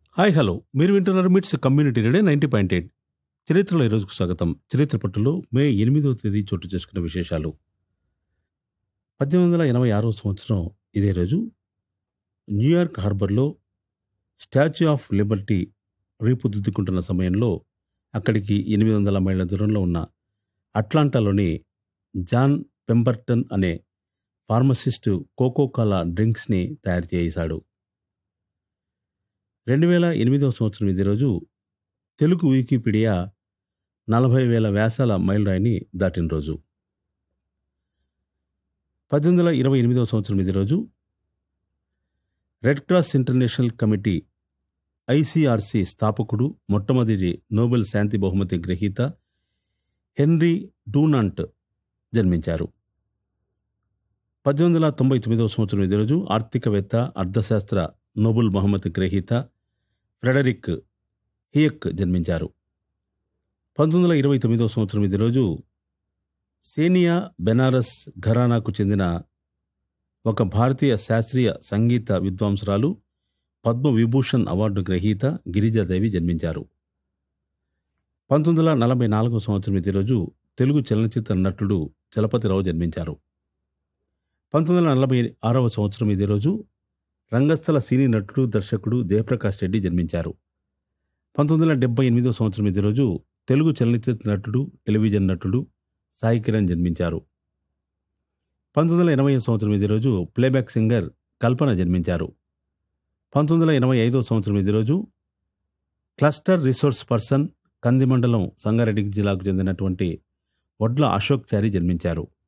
hi hello మీరు వింటున్నారు MITS community radio ninety point eight చరిత్రలో ఈరోజుకు స్వాగతం చరిత్ర పట్టులో మే ఎనిమిదవ తేదీ చోటు చేసుకున్న విశేషాలు పద్దెనిమిది వందల ఎనభై ఆరవ సంవత్సరం ఇదే రోజు న్యూయార్క్ హార్బర్లో స్టాచ్యూ ఆఫ్ లిబర్టీ రూపుదిద్దుకుంటున్న సమయంలో అక్కడికి ఎనిమిది వందల మైళ్ళ దూరంలో ఉన్న అట్లాంటాలోని జాన్ పెంబర్టన్ అనే ఫార్మసిస్టు కోకోకాలా డ్రింక్స్ని తయారు చేశాడు రెండు వేల ఎనిమిదవ సంవత్సరం ఇదే రోజు తెలుగు వికీపీడియా నలభై వేల వ్యాసాల మైలురాయిని దాటిన రోజు పద్దెనిమిది వందల ఇరవై ఎనిమిదవ సంవత్సరం ఇదే రోజు red cross international committee ICRC స్థాపకుడు మొట్టమొదటి నోబెల్ శాంతి బహుమతి గ్రహీత హెన్రీ డూనాంట్ జన్మించారు పద్దెనిమిది వందల తొంభై తొమ్మిదవ సంవత్సరం ఇదే రోజు ఆర్థికవేత్త అర్థశాస్త్ర నోబెల్ బహుమతి గ్రహీత ఫ్రెడరిక్ హియక్ జన్మించారు పంతొమ్మిది వందల ఇరవై తొమ్మిదవ సంవత్సరం ఇదే రోజు సేనియా బెనారస్ ఘరానాకు చెందిన ఒక భారతీయ శాస్త్రీయ సంగీత విద్వాంసురాలు పద్మ విభూషణ్ అవార్డు గ్రహీత గిరిజాదేవి జన్మించారు పంతొమ్మిది వందల నలభై నాలుగవ సంవత్సరం ఇదే రోజు తెలుగు చలనచిత్ర నటుడు చలపతిరావు జన్మించారు పంతొమ్మిది వందల నలభై ఆరవ సంవత్సరం ఇదే రోజు రంగస్థల సినీ నటుడు దర్శకుడు జయప్రకాష్ రెడ్డి జన్మించారు పంతొమ్మిది వందల డెబ్బై ఎనిమిదవ సంవత్సరం ఇదే రోజు తెలుగు చలనచిత్ర నటుడు టెలివిజన్ నటుడు సాయి కిరణ్ జన్మించారు పంతొమ్మిది వందల ఎనభై సంవత్సరం ఇదే రోజు ప్లేబ్యాక్ సింగర్ కల్పన జన్మించారు పంతొమ్మిది వందల ఎనభై ఐదవ సంవత్సరం ఇదే రోజు క్లస్టర్ రిసోర్స్ పర్సన్ కంది మండలం సంగారెడ్డి జిల్లాకు చెందినటువంటి వడ్ల అశోక్ చారి జన్మించారు